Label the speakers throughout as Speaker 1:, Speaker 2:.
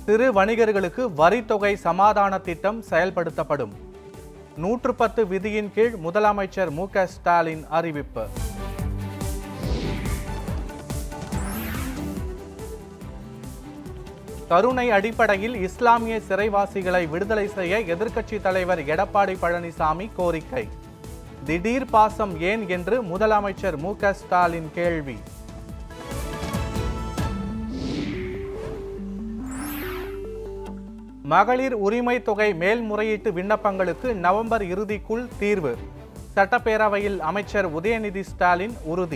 Speaker 1: சிறு வணிகர்களுக்கு வரித்தொகை சமாதான திட்டம் செயல்படுத்தப்படும் நூற்று பத்து விதியின் கீழ் முதலமைச்சர் மு க ஸ்டாலின் அறிவிப்பு கருணை அடிப்படையில் இஸ்லாமிய சிறைவாசிகளை விடுதலை செய்ய எதிர்க்கட்சி தலைவர் எடப்பாடி பழனிசாமி கோரிக்கை திடீர் பாசம் ஏன் என்று முதலமைச்சர் மு க ஸ்டாலின் கேள்வி மகளிர் உரிமை தொகை மேல்முறையீட்டு விண்ணப்பங்களுக்கு நவம்பர் இறுதிக்குள் தீர்வு சட்டப்பேரவையில் அமைச்சர் உதயநிதி ஸ்டாலின் உறுதி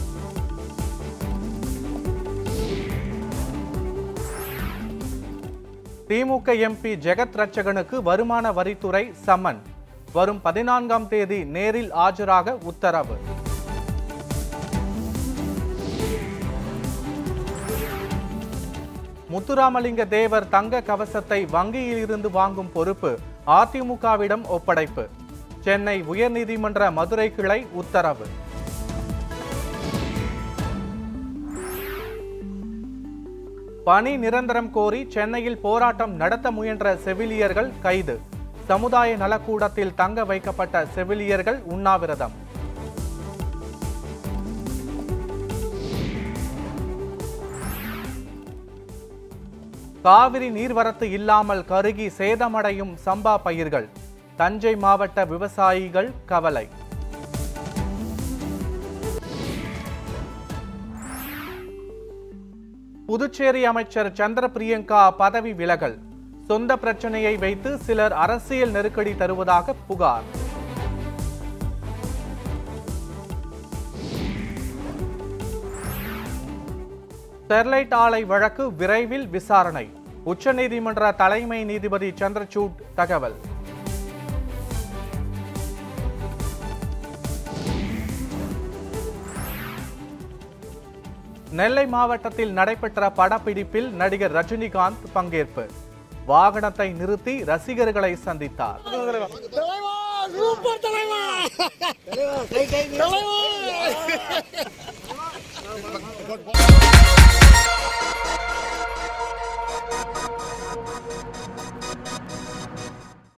Speaker 1: திமுக எம்பி ஜெகத் ரட்சகனுக்கு வருமான வரித்துறை சம்மன் வரும் பதினான்காம் தேதி நேரில் ஆஜராக உத்தரவு முத்துராமலிங்க தேவர் தங்க கவசத்தை வங்கியிலிருந்து வாங்கும் பொறுப்பு அதிமுகவிடம் ஒப்படைப்பு சென்னை உயர்நீதிமன்ற மதுரை கிளை உத்தரவு பணி நிரந்தரம் கோரி சென்னையில் போராட்டம் நடத்த முயன்ற செவிலியர்கள் கைது சமுதாய நலக்கூடத்தில் தங்க வைக்கப்பட்ட செவிலியர்கள் உண்ணாவிரதம் காவிரி நீர்வரத்து இல்லாமல் கருகி சேதமடையும் சம்பா பயிர்கள் தஞ்சை மாவட்ட விவசாயிகள் கவலை புதுச்சேரி அமைச்சர் சந்திர பிரியங்கா பதவி விலகல் சொந்த பிரச்சனையை வைத்து சிலர் அரசியல் நெருக்கடி தருவதாக புகார் ஸ்டெர்லைட் ஆலை வழக்கு விரைவில் விசாரணை உச்சநீதிமன்ற தலைமை நீதிபதி சந்திரசூட் தகவல் நெல்லை மாவட்டத்தில் நடைபெற்ற படப்பிடிப்பில் நடிகர் ரஜினிகாந்த் பங்கேற்பு வாகனத்தை நிறுத்தி ரசிகர்களை சந்தித்தார்
Speaker 2: தலைவா சூப்பர் தலைவா தலைவா